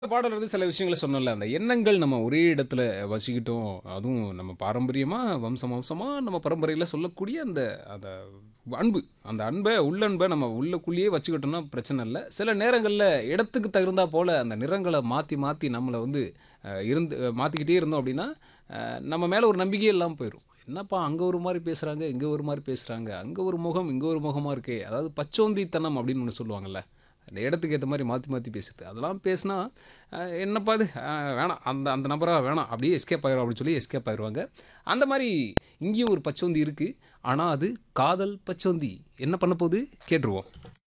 பாடல் வந்து சில விஷயங்கள சொன்னோம்ல, அந்த எண்ணங்கள் நம்ம ஒரே இடத்துல வச்சுக்கிட்டோம். அதுவும் நம்ம பாரம்பரியமா, வம்சம் வம்சமா நம்ம பரம்பரையில சொல்லக்கூடிய அந்த அந்த அன்பு. அந்த அன்ப உள்ளன்ப நம்ம உள்ளுக்குள்ளேயே வச்சுக்கிட்டோம்னா பிரச்சனை இல்ல. சில நேரங்கள்ல இடத்துக்கு தகுந்தா போல அந்த நிறங்கள மாத்தி மாத்தி நம்மள வந்து அ இருந்து மாத்திக்கிட்டே இருந்தோம் அப்டின்னா, அ நம்ம மேல ஒரு நம்பிக்கையே இல்லாம போயிரும். என்னப்பா அங்க ஒரு மாரி பேசுறாங்க, இங்க ஒரு மாரி பேசுறாங்க. அங்க ஒரு முகம், இங்க ஒரு முகமா இருக்கே. அதாவது பச்சோந்தித்தனம் அப்டின்னு ஒண்ணு சொல்லுவாங்கல்ல. அந்த இடத்துக்கு ஏத்த மாரி மாத்தி மாத்தி பேசுறது. அதெல்லாம் பேசினா, அ என்னப்பா இது அ வேணாம். அந்த அந்த நபரா வேணாம். அப்படியே எஸ்கேப் ஆயிரும் அப்படின்னு சொல்லி எஸ்கேப் ஆயிருவாங்க. அந்த மாரி இங்கேயும் ஒரு பச்சோந்தி இருக்கு. ஆனா அது காதல் பச்சோந்தி. என்ன பண்ண போகுது? கேட்டுருவோம்.